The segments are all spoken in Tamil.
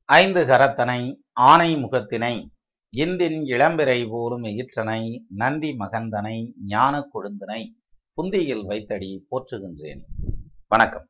ஐந்து கரத்தனை ஆனை முகத்தினை இந்தின் இளம்பிறை போலும் எயிற்றனை நந்தி மகந்தனை ஞான கொழுந்தனை புந்தியில் வைத்தடி போற்றுகின்றேன் வணக்கம்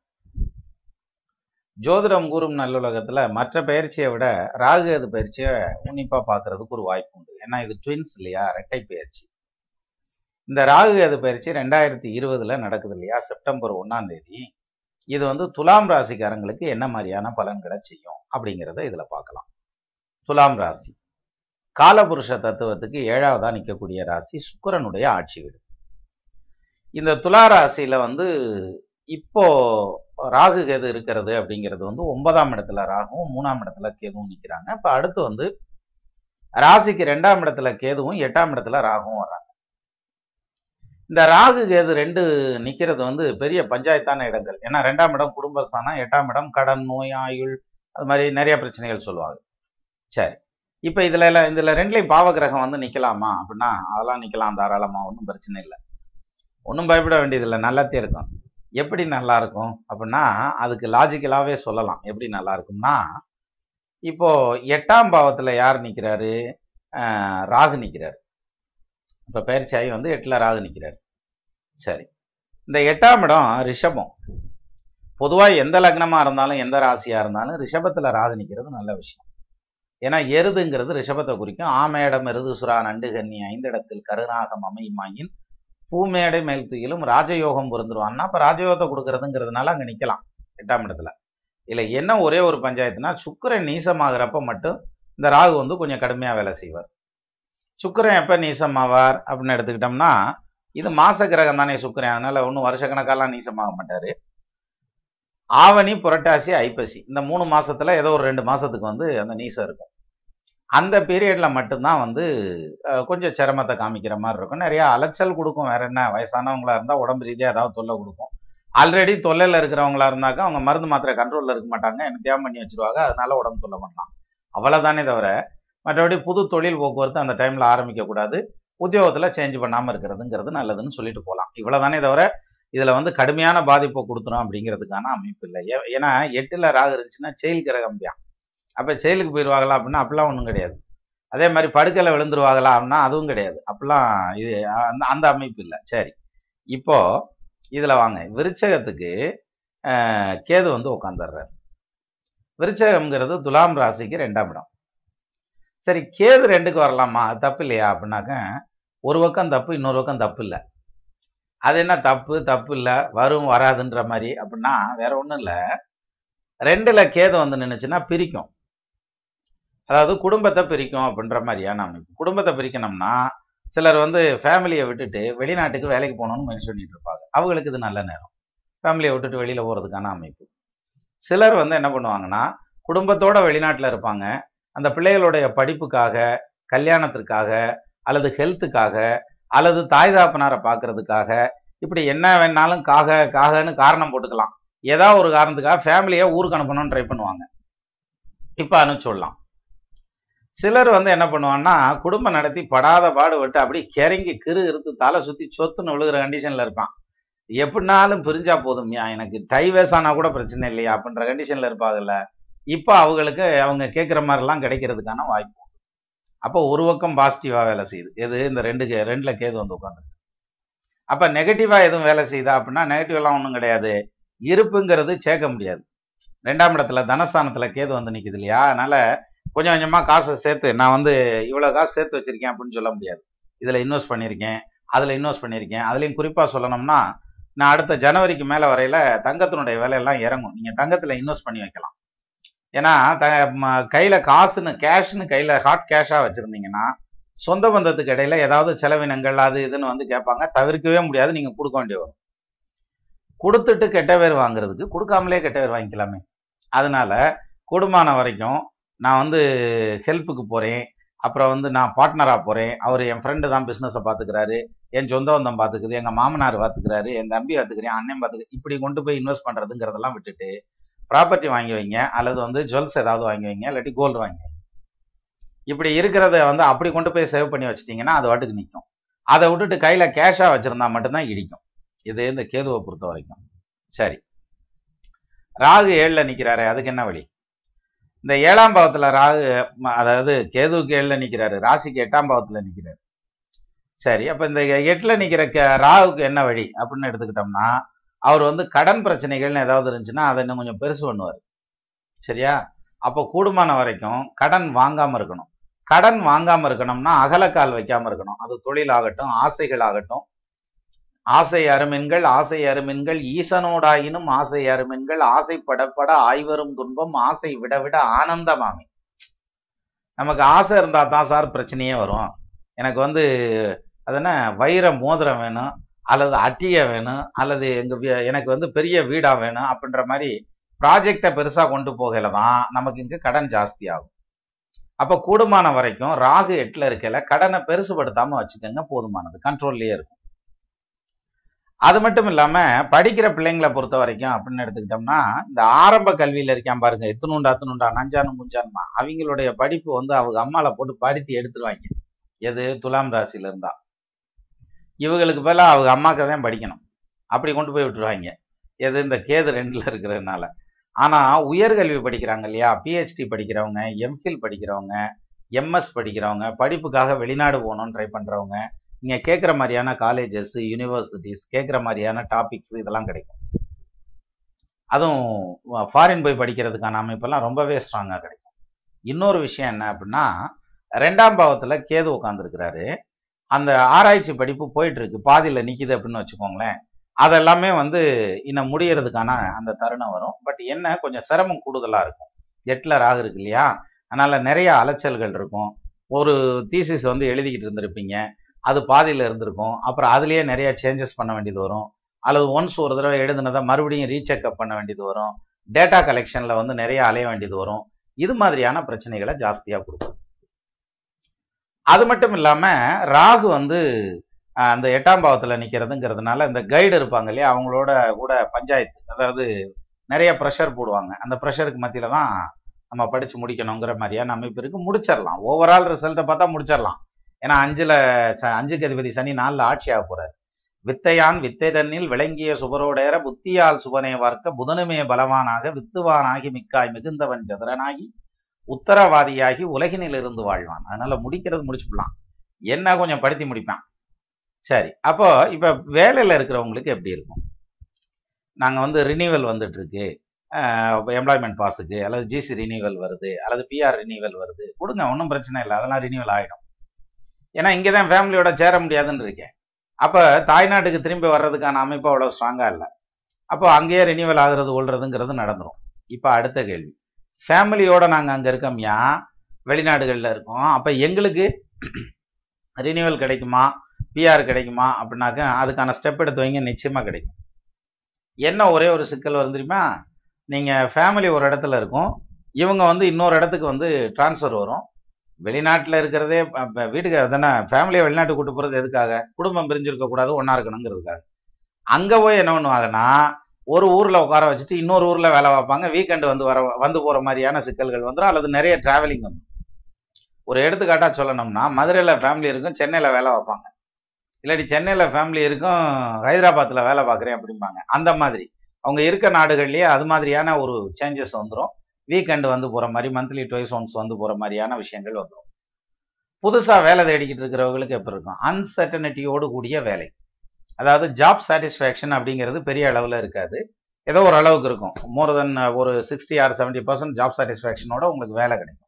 ஜோதிடம் கூறும் நல்லுலகத்துல மற்ற பயிற்சியை விட ராகு அது பயிற்சியை உன்னிப்பா பார்க்கறதுக்கு ஒரு வாய்ப்பு உண்டு ஏன்னா இது ட்வின்ஸ் இல்லையா இரட்டை பயிற்சி இந்த ராகு அது பயிற்சி ரெண்டாயிரத்தி இருபதுல நடக்குது இல்லையா செப்டம்பர் ஒன்னாம் தேதி இது வந்து துலாம் ராசிக்காரங்களுக்கு என்ன மாதிரியான பலன்களை செய்யும் அப்படிங்கிறத இதுல பார்க்கலாம் துலாம் ராசி காலபுருஷ தத்துவத்துக்கு ஏழாவதா நிற்கக்கூடிய ராசி சுக்கிரனுடைய ஆட்சி வீடு இந்த துலா ராசியில வந்து இப்போ ராகு கேது இருக்கிறது அப்படிங்கிறது வந்து ஒன்பதாம் இடத்துல ராகுவும் மூணாம் இடத்துல கேதுவும் நிற்கிறாங்க இப்ப அடுத்து வந்து ராசிக்கு ரெண்டாம் இடத்துல கேதுவும் எட்டாம் இடத்துல ராகுவும் வர்றாங்க இந்த ராகு கேது ரெண்டு நிக்கிறது வந்து பெரிய பஞ்சாயத்தான இடங்கள் ஏன்னா ரெண்டாம் இடம் குடும்பஸ்தானம் எட்டாம் இடம் கடன் நோய் ஆயுள் அது மாதிரி நிறைய பிரச்சனைகள் சொல்லுவாங்க சரி இப்ப இதுல எல்லாம் இதுல ரெண்டுலையும் பாவகிரகம் வந்து நிக்கலாமா அப்படின்னா அதெல்லாம் நிக்கலாம் தாராளமா ஒன்றும் பிரச்சனை இல்லை ஒன்றும் பயப்பட வேண்டியதில்லை நல்லாத்தே இருக்கும் எப்படி நல்லா இருக்கும் அப்படின்னா அதுக்கு லாஜிக்கலாவே சொல்லலாம் எப்படி நல்லா இருக்கும்னா இப்போ எட்டாம் பாவத்துல யார் நிக்கிறாரு ஆஹ் ராகு நிக்கிறாரு இப்ப பயிற்சியாகி வந்து எட்டுல ராகு நிக்கிறாரு சரி இந்த எட்டாம் இடம் ரிஷபம் பொதுவா எந்த லக்னமா இருந்தாலும் எந்த ராசியா இருந்தாலும் ரிஷபத்துல ராகு நிக்கிறது நல்ல விஷயம் ஏன்னா எருதுங்கிறது ரிஷபத்தை குறிக்கும் ஆமேடம் எருது சுறா நண்டு கன்னி ஐந்திடத்தில் கருநாகம் அமையுமாயின் பூமேடை மேல் தூயிலும் ராஜயோகம் பொருந்துருவான்னா அப்ப ராஜயோகத்தை கொடுக்கறதுங்கிறதுனால அங்க நிக்கலாம் எட்டாம் இடத்துல இல்ல என்ன ஒரே ஒரு பஞ்சாயத்துனா சுக்கிரன் நீசமாகிறப்ப மட்டும் இந்த ராகு வந்து கொஞ்சம் கடுமையா வேலை செய்வார் சுக்கிரன் எப்ப நீசமாவார் அப்படின்னு எடுத்துக்கிட்டோம்னா இது மாச கிரகம் தானே சுக்கிரன் அதனால ஒன்றும் வருஷக்கணக்காலாம் நீசமாக மாட்டாரு ஆவணி புரட்டாசி ஐப்பசி இந்த மூணு மாசத்துல ஏதோ ஒரு ரெண்டு மாசத்துக்கு வந்து அந்த நீசம் இருக்கும் அந்த பீரியட்ல மட்டும்தான் வந்து அஹ், கொஞ்சம் சிரமத்தை காமிக்கிற மாதிரி இருக்கும் நிறைய அலைச்சல் கொடுக்கும் வேற என்ன வயசானவங்களா இருந்தா உடம்பு ரீதியா ஏதாவது தொல்லை கொடுக்கும் ஆல்ரெடி தொல்லையில இருக்கிறவங்களா இருந்தாக்கா அவங்க மருந்து மாத்திரை கண்ட்ரோல்ல இருக்க மாட்டாங்க எனக்கு தேவை பண்ணி வச்சிருவாங்க அதனால உடம்பு தொல்லை பண்ணலாம் அவ்வளவுதானே தவிர மற்றபடி புது தொழில் போக்குவரத்து அந்த டைம்ல ஆரம்பிக்க கூடாது உத்தியோகத்துல சேஞ்ச் பண்ணாம இருக்கிறதுங்கிறது நல்லதுன்னு சொல்லிட்டு போகலாம் இவ்வளவுதானே தவிர இதுல வந்து கடுமையான பாதிப்பை கொடுத்துரும் அப்படிங்கிறதுக்கான அமைப்பு இல்லை ஏ- ஏன்னா எட்டுல ராகு இருந்துச்சுன்னா செயல் கிரகம்பியா அப்ப செயலுக்கு போயிடுவாங்களா அப்படின்னா அப்படிலாம் ஒன்றும் கிடையாது அதே மாதிரி படுக்கையில விழுந்துருவாங்களா அப்படின்னா அதுவும் கிடையாது அப்படிலாம் இது அந்த அந்த அமைப்பு இல்லை சரி இப்போ இதுல வாங்க விருச்சகத்துக்கு ஆஹ், கேது வந்து உட்காந்துடுறாரு விருச்சகம்ங்கிறது துலாம் ராசிக்கு ரெண்டாம் இடம் சரி கேது ரெண்டுக்கு வரலாமா அது தப்பு இல்லையா அப்படின்னாக்க ஒரு பக்கம் தப்பு இன்னொரு பக்கம் தப்பு இல்லை அது என்ன தப்பு தப்பு இல்லை வரும் வராதுன்ற மாதிரி அப்படின்னா வேற ஒன்றும் இல்லை ரெண்டுல கேது வந்து நின்னுச்சுன்னா பிரிக்கும் அதாவது குடும்பத்தை பிரிக்கும் அப்படின்ற மாதிரியான அமைப்பு குடும்பத்தை பிரிக்கணும்னா சிலர் வந்து ஃபேமிலியை விட்டுட்டு வெளிநாட்டுக்கு வேலைக்கு போகணும்னு முயற்சி பண்ணிட்டு இருப்பாங்க அவங்களுக்கு இது நல்ல நேரம் ஃபேமிலியை விட்டுட்டு வெளியில போறதுக்கான அமைப்பு சிலர் வந்து என்ன பண்ணுவாங்கன்னா குடும்பத்தோட வெளிநாட்டில் இருப்பாங்க அந்த பிள்ளைகளுடைய படிப்புக்காக கல்யாணத்திற்காக அல்லது ஹெல்த்துக்காக அல்லது தாய் தாப்பனாரை பார்க்கறதுக்காக இப்படி என்ன வேணாலும் காக காகன்னு காரணம் போட்டுக்கலாம் ஏதாவது ஒரு காரணத்துக்காக ஃபேமிலியை ஊருக்கு அனுப்பணும்னு ட்ரை பண்ணுவாங்க இப்போ அனுப்பிச்சுடலாம் சிலர் வந்து என்ன பண்ணுவாங்கன்னா குடும்பம் நடத்தி படாத பாடுபட்டு அப்படி கிறங்கி கிறு இருந்து தலை சுத்தி சொத்துன்னு விழுகிற கண்டிஷன்ல இருப்பான் எப்படினாலும் பிரிஞ்சா போதும்யா எனக்கு டைவர்ஸ் ஆனா கூட பிரச்சனை இல்லையா அப்படின்ற கண்டிஷன்ல இருப்பாங்கல்ல இப்போ அவங்களுக்கு அவங்க கேட்குற மாதிரிலாம் கிடைக்கிறதுக்கான வாய்ப்பு உண்டு. அப்போ ஒரு பக்கம் பாசிட்டிவா வேலை செய்யுது எது இந்த ரெண்டு கே- ரெண்டுல கேது வந்து உட்காந்து அப்ப நெகட்டிவா எதுவும் வேலை செய்யுதா அப்படின்னா நெகட்டிவ் எல்லாம் ஒன்றும் கிடையாது இருப்புங்கிறது சேர்க்க முடியாது ரெண்டாம் இடத்துல தனஸ்தானத்துல கேது வந்து நிக்குது இல்லையா அதனால கொஞ்சம் கொஞ்சமா காசை சேர்த்து நான் வந்து இவ்வளவு காசு சேர்த்து வச்சிருக்கேன் அப்படின்னு சொல்ல முடியாது இதுல இன்வெஸ்ட் பண்ணியிருக்கேன் அதுல இன்வெஸ்ட் பண்ணியிருக்கேன் அதுலயும் குறிப்பா சொல்லணும்னா நான் அடுத்த ஜனவரிக்கு மேல வரையில தங்கத்தினுடைய விலையெல்லாம் இறங்கும் நீங்க தங்கத்துல இன்வெஸ்ட் பண்ணி வைக்கலாம் ஏன்னா த ம- கையில காசுன்னு கேஷ்னு கையில ஹாட் கேஷா வச்சிருந்தீங்கன்னா சொந்த பந்தத்துக்கு இடையில ஏதாவது செலவினங்கள் அது இதுன்னு வந்து கேட்பாங்க தவிர்க்கவே முடியாது நீங்க கொடுக்க வேண்டிய வரும் கொடுத்துட்டு கெட்ட பேர் வாங்குறதுக்கு கொடுக்காமலே கெட்ட பேர் வாங்கிக்கலாமே அதனால கூடுமான வரைக்கும் நான் வந்து ஹெல்ப்புக்கு போறேன் அப்புறம் வந்து நான் பார்ட்னரா போறேன் அவர் என் ஃப்ரெண்டு தான் பிசினஸை பாத்துக்கிறாரு என் சொந்த பந்தம் பாத்துக்குது எங்க மாமனார் பாத்துக்கிறாரு என் தம்பி பாத்துக்கிறேன் அண்ணன் பாத்துக்க இப்படி கொண்டு போய் இன்வெஸ்ட் பண்றதுங்கிறதெல்லாம் விட்டுட்டு ப்ராப்பர்ட்டி வாங்கி வைங்க அல்லது வந்து ஜுவல்ஸ் ஏதாவது வாங்கி வைங்க இல்லாட்டி கோல்டு வாங்கி வைங்க இப்படி இருக்கிறத வந்து அப்படி கொண்டு போய் சேவ் பண்ணி வச்சிட்டீங்கன்னா அது வாட்டுக்கு நிற்கும் அதை விட்டுட்டு கையில கேஷா வச்சிருந்தா மட்டும்தான் இடிக்கும் இது இந்த கேதுவை பொறுத்த வரைக்கும் சரி ராகு ஏழுல நிக்கிறாரே அதுக்கு என்ன வழி இந்த ஏழாம் பாவத்துல ராகு ம- அதாவது கேதுவுக்கு ஏழுல நிக்கிறாரு ராசிக்கு எட்டாம் பாவத்துல நிக்கிறாரு சரி அப்ப இந்த எட்டுல நிக்கிற க- ராகுக்கு என்ன வழி அப்படின்னு எடுத்துக்கிட்டோம்னா அவர் வந்து கடன் பிரச்சனைகள்னு ஏதாவது இருந்துச்சுன்னா அதை இன்னும் கொஞ்சம் பெருசு பண்ணுவார் சரியா அப்போ கூடுமான வரைக்கும் கடன் வாங்காம இருக்கணும் கடன் வாங்காம இருக்கணும்னா அகலக்கால் வைக்காம இருக்கணும் அது தொழிலாகட்டும் ஆசைகள் ஆகட்டும் ஆசை அருமென்கள் ஆசை அருமென்கள் ஈசனோடாயினும் ஆசை அருமென்கள் ஆசைப்படப்பட ஆய்வரும் துன்பம் ஆசை விட விட ஆனந்தமாமே நமக்கு ஆசை இருந்தா தான் சார் பிரச்சனையே வரும் எனக்கு வந்து அது என்ன வைர மோதிரம் வேணும் அல்லது அட்டியை வேணும் அல்லது எங்க வீ- எனக்கு வந்து பெரிய வீடா வேணும் அப்படின்ற மாதிரி ப்ராஜெக்டை பெருசா கொண்டு போகல தான் நமக்கு இங்க கடன் ஜாஸ்தி ஆகும் அப்ப கூடுமான வரைக்கும் ராகு எட்டுல இருக்கல கடனை பெருசுபடுத்தாம வச்சுக்கோங்க போதுமானது கண்ட்ரோல்லயே இருக்கும் அது மட்டும் இல்லாம படிக்கிற பிள்ளைங்களை பொறுத்த வரைக்கும் அப்படின்னு எடுத்துக்கிட்டோம்னா இந்த ஆரம்ப கல்வியில இருக்கான் பாருங்க எத்தனுண்டா அத்தனுண்டா நஞ்சானு முஞ்சானுமா அவங்களுடைய படிப்பு வந்து அவங்க அம்மால போட்டு படுத்தி எடுத்துருவாங்க எது துலாம் ராசியில இருந்தா இவங்களுக்கு பதிலா அவங்க அம்மாக்கு தான் படிக்கணும் அப்படி கொண்டு போய் விட்டுருவாங்க எது இந்த கேது ரெண்டுல இருக்கிறதுனால ஆனா உயர்கல்வி படிக்கிறாங்க இல்லையா பிஹெச்டி படிக்கிறவங்க எம்ஃபில் படிக்கிறவங்க எம்எஸ் படிக்கிறவங்க படிப்புக்காக வெளிநாடு போகணும்னு ட்ரை பண்றவங்க நீங்க கேட்குற மாதிரியான காலேஜஸ் யூனிவர்சிட்டிஸ் கேட்குற மாதிரியான டாபிக்ஸ் இதெல்லாம் கிடைக்கும் அதுவும் ஃபாரின் போய் படிக்கிறதுக்கான அமைப்பெல்லாம் ரொம்பவே ஸ்ட்ராங்காக கிடைக்கும் இன்னொரு விஷயம் என்ன அப்படின்னா ரெண்டாம் பாவத்துல கேது உட்காந்துருக்கிறாரு அந்த ஆராய்ச்சி படிப்பு போயிட்டு இருக்கு பாதியில நிக்குது அப்படின்னு வச்சுக்கோங்களேன் அதெல்லாமே வந்து இன்னும் முடியறதுக்கான அந்த தருணம் வரும் பட் என்ன கொஞ்சம் சிரமம் கூடுதலா இருக்கும் எட்டுல ராகு இருக்கு இல்லையா அதனால நிறைய அலைச்சல்கள் இருக்கும் ஒரு தீசிஸ் வந்து எழுதிக்கிட்டு இருந்திருப்பீங்க அது பாதியில இருந்திருக்கும் அப்புறம் அதுலயே நிறைய சேஞ்சஸ் பண்ண வேண்டியது வரும் அல்லது ஒன்ஸ் ஒரு தடவை எழுதுனதை மறுபடியும் ரீசெக்அப் பண்ண வேண்டியது வரும் டேட்டா கலெக்ஷன்ல வந்து நிறைய அலைய வேண்டியது வரும் இது மாதிரியான பிரச்சனைகளை ஜாஸ்தியா கொடுக்கும் அது மட்டும் இல்லாம ராகு வந்து ஆஹ், அந்த எட்டாம் பாவத்துல நிக்கிறதுங்கிறதுனால இந்த கைடு இருப்பாங்க இல்லையா அவங்களோட கூட பஞ்சாயத்து அதாவது நிறைய ப்ரெஷர் போடுவாங்க அந்த ப்ரெஷருக்கு மத்தியில தான் நம்ம படிச்சு முடிக்கணுங்கிற மாதிரியான அமைப்பு இருக்கு முடிச்சிடலாம் ஓவரால் ரிசல்ட்டை பார்த்தா முடிச்சிடலாம் ஏன்னா அஞ்சுல ச- அஞ்சுக்கு அதிபதி சனி நாலுல ஆட்சி ஆக போறாரு வித்தையான் வித்தை தன்னில் விளங்கிய சுபரோடேற புத்தியால் சுபனே வார்க்க புதனுமே பலவானாக வித்துவானாகி மிக்காய் மிகுந்தவன் சதுரனாகி உத்தரவாதியாகி உலகினில் இருந்து வாழ்வான் அதனால முடிக்கிறது முடிச்சுக்கலாம் என்ன கொஞ்சம் படுத்தி முடிப்பான் சரி அப்போ இப்ப வேலையில இருக்கிறவங்களுக்கு எப்படி இருக்கும் நாங்க வந்து ரினிவல் வந்துட்டு இருக்கு எம்ப்ளாய்மெண்ட் பாஸுக்கு அல்லது ஜிசி ரினிவல் வருது அல்லது பிஆர் ரினிவல் வருது கொடுங்க ஒன்றும் பிரச்சனை இல்லை அதெல்லாம் ரினிவல் ஆகிடும் ஏன்னா இங்கே தான் ஃபேமிலியோட சேர முடியாதுன்னு இருக்கேன் அப்போ தாய்நாட்டுக்கு திரும்பி வர்றதுக்கான அமைப்பு அவ்வளோ ஸ்ட்ராங்காக இல்லை அப்போ அங்கேயே ரினிவல் ஆகுறது கொள்றதுங்கிறது நடந்துரும் இப்போ அடுத்த கேள்வி ஃபேமிலியோட நாங்கள் அங்கே இருக்கோம்யா வெளிநாடுகளில் இருக்கோம் அப்போ எங்களுக்கு ரினிவல் கிடைக்குமா பிஆர் கிடைக்குமா அப்படின்னாக்க அதுக்கான ஸ்டெப் எடுத்து வைங்க நிச்சயமாக கிடைக்கும் என்ன ஒரே ஒரு சிக்கல் வரும் தெரியுமா நீங்கள் ஃபேமிலி ஒரு இடத்துல இருக்கும் இவங்க வந்து இன்னொரு இடத்துக்கு வந்து ட்ரான்ஸ்ஃபர் வரும் வெளிநாட்டில் இருக்கிறதே ப- ப- வீட்டுக்கு தானே ஃபேமிலியை வெளிநாட்டுக்கு கூட்டு போகிறது எதுக்காக குடும்பம் பிரிஞ்சிருக்க கூடாது ஒன்றா இருக்கணுங்கிறதுக்காக அங்கே போய் என்ன பண்ணுவாங்கன்னா ஒரு ஊரில் உட்கார வச்சுட்டு இன்னொரு ஊரில் வேலை பார்ப்பாங்க வீக்கெண்டு வந்து வர வந்து போகிற மாதிரியான சிக்கல்கள் வந்துடும் அல்லது நிறைய டிராவலிங் வந்துடும் ஒரு எடுத்துக்காட்டாக சொல்லணும்னா மதுரையில் ஃபேமிலி இருக்கும் சென்னையில் வேலை பார்ப்பாங்க இல்லாட்டி சென்னையில் ஃபேமிலி இருக்கும் ஹைதராபாத்தில் வேலை பார்க்குறேன் அப்படிம்பாங்க அந்த மாதிரி அவங்க இருக்க நாடுகள்லேயே அது மாதிரியான ஒரு சேஞ்சஸ் வந்துடும் வீக்கெண்டு வந்து போகிற மாதிரி மந்த்லி டுவைஸ் ஒன்ஸ் வந்து போகிற மாதிரியான விஷயங்கள் வந்துடும் புதுசாக வேலை தேடிக்கிட்டு இருக்கிறவங்களுக்கு எப்படி இருக்கும் அன்சர்டனிட்டியோடு கூடிய வேலை அதாவது ஜாப் சாட்டிஸ்ஃபேக்ஷன் அப்படிங்கிறது பெரிய அளவில் இருக்காது ஏதோ ஒரு அளவுக்கு இருக்கும் மோர் தென் ஒரு sixty or seventy percent job சாட்டிஸ்ஃபேக்ஷனோட உங்களுக்கு வேலை கிடைக்கும்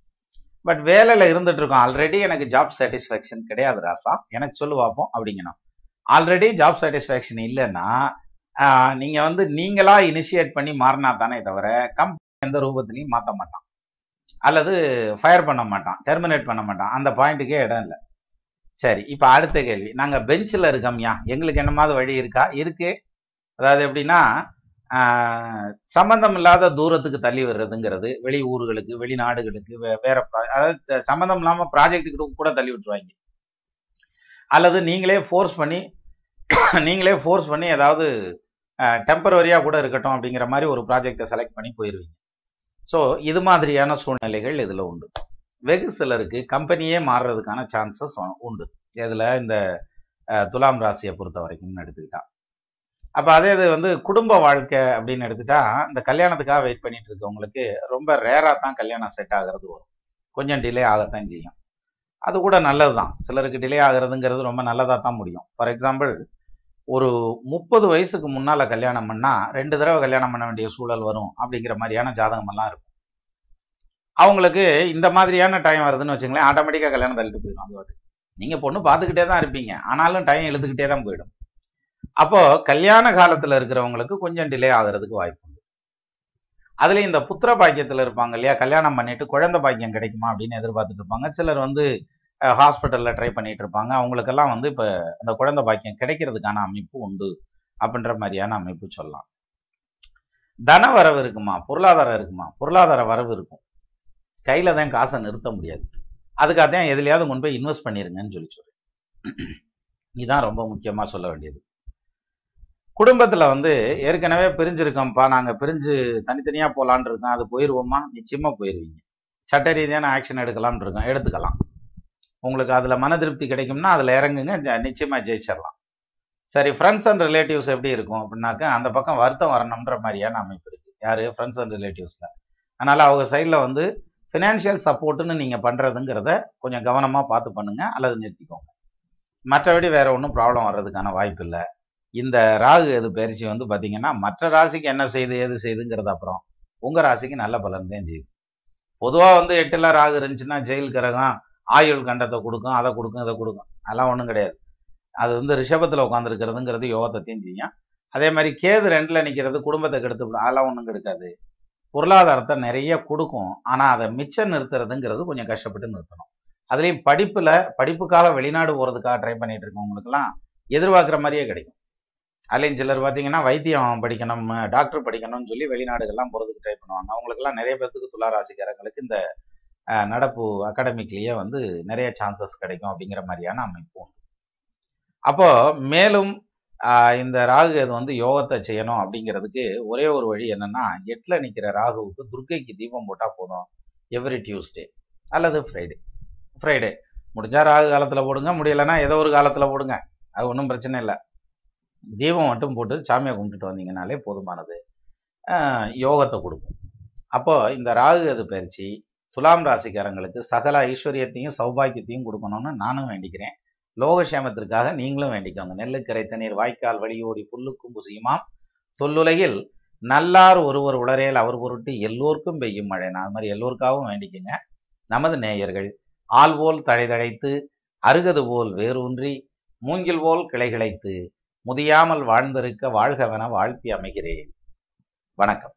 பட் வேலையில் இருந்துட்டு இருக்கோம் ஆல்ரெடி எனக்கு ஜாப் சாட்டிஸ்ஃபேக்ஷன் கிடையாது ராசா எனக்கு சொல்லு பார்ப்போம் அப்படிங்கணும் ஆல்ரெடி ஜாப் சாட்டிஸ்ஃபேக்ஷன் இல்லைன்னா ஆஹ், நீங்க வந்து நீங்களா இனிஷியேட் பண்ணி மாறினா தானே தவிர கம்பெனி எந்த ரூபத்திலையும் மாற்ற மாட்டான் அல்லது ஃபயர் பண்ண மாட்டான் டெர்மினேட் பண்ண மாட்டான் அந்த பாயிண்ட்டுக்கே இடம் இல்லை சரி இப்போ அடுத்த கேள்வி நாங்கள் பெஞ்சில் இருக்கோம்யா எங்களுக்கு என்னமாவது வழி இருக்கா இருக்கு அதாவது எப்படின்னா ஆஹ், சம்பந்தம் இல்லாத தூரத்துக்கு தள்ளி வர்றதுங்கிறது வெளி ஊர்களுக்கு வெளிநாடுகளுக்கு வே- வேற pro- அதாவது த- சம்பந்தம் இல்லாமல் ப்ராஜெக்ட்டுக்கு கூட தள்ளி விட்டுருவாங்க அல்லது நீங்களே ஃபோர்ஸ் பண்ணி நீங்களே ஃபோர்ஸ் பண்ணி ஏதாவது டெம்பரவரியாக கூட இருக்கட்டும் அப்படிங்கிற மாதிரி ஒரு ப்ராஜெக்டை செலக்ட் பண்ணி போயிடுவீங்க ஸோ இது மாதிரியான சூழ்நிலைகள் இதில் உண்டு வெகு சிலருக்கு கம்பெனியே மாறுறதுக்கான சான்சஸ் உண்டு இதில் இந்த அஹ், துலாம் ராசியை பொறுத்த வரைக்கும்னு எடுத்துக்கிட்டா அப்ப அதே இது வந்து குடும்ப வாழ்க்கை அப்படின்னு எடுத்துட்டா இந்த கல்யாணத்துக்காக வெயிட் பண்ணிட்டு இருக்கவங்களுக்கு ரொம்ப ரேரா தான் கல்யாணம் செட் ஆகிறது வரும் கொஞ்சம் டிலே ஆகத்தான் செய்யும் அது கூட நல்லதுதான் சிலருக்கு டிலே ஆகுறதுங்கிறது ரொம்ப நல்லதா தான் முடியும் ஃபார் எக்ஸாம்பிள் ஒரு முப்பது வயசுக்கு முன்னால கல்யாணம் பண்ணா ரெண்டு தடவை கல்யாணம் பண்ண வேண்டிய சூழல் வரும் அப்படிங்கிற மாதிரியான ஜாதகம் எல்லாம் இருக்கும் அவங்களுக்கு இந்த மாதிரியான டைம் வருதுன்னு வச்சுங்களேன் ஆட்டோமேட்டிக்கா கல்யாணம் தள்ளிட்டு போயிடும் அது பாட்டுக்கு. நீங்க பொண்ணு பார்த்துக்கிட்டே தான் இருப்பீங்க ஆனாலும் டைம் இழுத்துக்கிட்டே தான் போயிடும் அப்போ கல்யாண காலத்துல இருக்கிறவங்களுக்கு கொஞ்சம் டிலே ஆகுறதுக்கு வாய்ப்பு உண்டு அதுல இந்த புத்திர பாக்கியத்துல இருப்பாங்க இல்லையா கல்யாணம் பண்ணிட்டு குழந்தை பாக்கியம் கிடைக்குமா அப்படின்னு எதிர்பார்த்துட்டு இருப்பாங்க சிலர் வந்து ஹாஸ்பிட்டல்ல ட்ரை பண்ணிட்டு இருப்பாங்க அவங்களுக்கெல்லாம் வந்து இப்ப அந்த குழந்தை பாக்கியம் கிடைக்கிறதுக்கான அமைப்பு உண்டு அப்படின்ற மாதிரியான அமைப்பு சொல்லலாம் தன வரவு இருக்குமா பொருளாதாரம் இருக்குமா பொருளாதார வரவு இருக்கும் கையில தான் காசை நிறுத்த முடியாது அதுக்காக தான் எதுலையாவது கொண்டு போய் இன்வெஸ்ட் பண்ணிருங்கன்னு சொல்லி சொல்றேன் இதுதான் ரொம்ப முக்கியமா சொல்ல வேண்டியது குடும்பத்துல வந்து ஏற்கனவே பிரிஞ்சிருக்கோம்ப்பா நாங்க பிரிஞ்சு தனித்தனியா போலான்னு இருக்கோம் அது போயிருவோமா நிச்சயமா போயிருவீங்க சட்ட ரீதியான ஆக்ஷன் எடுக்கலாம்னு இருக்கோம் எடுத்துக்கலாம் உங்களுக்கு அதுல மன திருப்தி கிடைக்கும்னா அதுல இறங்குங்க ஜ- நிச்சயமா ஜெயிச்சிடலாம் சரி ஃப்ரெண்ட்ஸ் அண்ட் ரிலேட்டிவ்ஸ் எப்படி இருக்கும் அப்படின்னாக்கா அந்த பக்கம் வருத்தம் வரணுன்ற மாதிரியான அமைப்பு இருக்கு யாரு ஃப்ரெண்ட்ஸ் அண்ட் ரிலேட்டிவ்ஸ்ல அதனால அவங்க சைடில் வந்து ஃபினான்ஷியல் சப்போர்ட்னு நீங்க பண்றதுங்கிறத கொஞ்சம் கவனமா பார்த்து பண்ணுங்க அல்லது நிறுத்திக்கோங்க மற்றபடி வேற ஒன்றும் ப்ராப்ளம் வர்றதுக்கான வாய்ப்பு இல்லை இந்த ராகு எது பயிற்சி வந்து பாத்தீங்கன்னா மற்ற ராசிக்கு என்ன செய்யுது ஏது செய்யுதுங்கிறது அப்புறம் உங்க ராசிக்கு நல்ல பலன் தான் செய்யுது பொதுவா வந்து எட்டுல ராகு இருந்துச்சுன்னா ஜெயில் கிரகம் ஆயுள் கண்டத்தை கொடுக்கும் அதை கொடுக்கும் இதை கொடுக்கும் அதெல்லாம் ஒன்றும் கிடையாது அது வந்து ரிஷபத்தில் உட்காந்துருக்கிறதுங்கிறது யோகத்தையும் செய்யும் அதே மாதிரி கேது ரெண்டுல நிற்கிறது குடும்பத்தை கெடுத்து விடும் அதெல்லாம் ஒன்றும் கெடுக்காது பொருளாதாரத்தை நிறைய கொடுக்கும் ஆனால் அதை மிச்சம் நிறுத்துறதுங்கிறது கொஞ்சம் கஷ்டப்பட்டு நிறுத்தணும் அதுலேயும் படிப்பில் படிப்புக்காக வெளிநாடு போகிறதுக்காக ட்ரை பண்ணிட்டு இருக்கவங்களுக்குலாம் எதிர்பார்க்குற மாதிரியே கிடைக்கும் அதுலேயும் சிலர் பார்த்தீங்கன்னா வைத்தியம் படிக்கணும் டாக்டர் படிக்கணும்னு சொல்லி வெளிநாடுகள்லாம் போகிறதுக்கு ட்ரை பண்ணுவாங்க அவங்களுக்குலாம் நிறைய பேர்த்துக்கு துளாராசிக்காரங்களுக்கு இந்த அஹ், நடப்பு அகாடமிக்லேயே வந்து நிறைய சான்சஸ் கிடைக்கும் அப்படிங்கிற மாதிரியான அமைப்பு உண்டு அப்போ மேலும் ஆஹ், இந்த ராகு இது வந்து யோகத்தை செய்யணும் அப்படிங்கிறதுக்கு ஒரே ஒரு வழி என்னன்னா எட்டுல நிக்கிற ராகுவுக்கு துர்க்கைக்கு தீபம் போட்டா போதும் எவ்ரி டியூஸ்டே அல்லது ஃப்ரைடே ஃப்ரைடே முடிஞ்சா ராகு காலத்துல போடுங்க முடியலைன்னா ஏதோ ஒரு காலத்துல போடுங்க அது ஒன்றும் பிரச்சனை இல்லை தீபம் மட்டும் போட்டு சாமியை கும்பிட்டுட்டு வந்தீங்கனாலே போதுமானது ஆஹ், யோகத்தை கொடுக்கும் அப்போ இந்த ராகு அது பயிற்சி துலாம் ராசிக்காரங்களுக்கு சகல ஐஸ்வர்யத்தையும் சௌபாக்கியத்தையும் கொடுக்கணும்னு நானும் வேண்டிக்கிறேன் லோகக்ஷேமத்திற்காக நீங்களும் வேண்டிக்கோங்க நெல்லுக்கரை தண்ணீர் வாய்க்கால் வழியோடி புல்லுக்கும் புசியுமாம் தொல்லுலகில் நல்லார் ஒருவர் உளரேல் அவர் பொருட்டு எல்லோருக்கும் பெய்யும் மழை நான் அது மாதிரி எல்லோருக்காகவும் வேண்டிக்கங்க நமது நேயர்கள் ஆள் போல் தழைதழைத்து அருகது போல் வேரூன்றி மூங்கில் போல் கிளைகிளைத்து முதியாமல் வாழ்ந்திருக்க வாழ்கவென வாழ்த்தி அமைகிறேன் வணக்கம்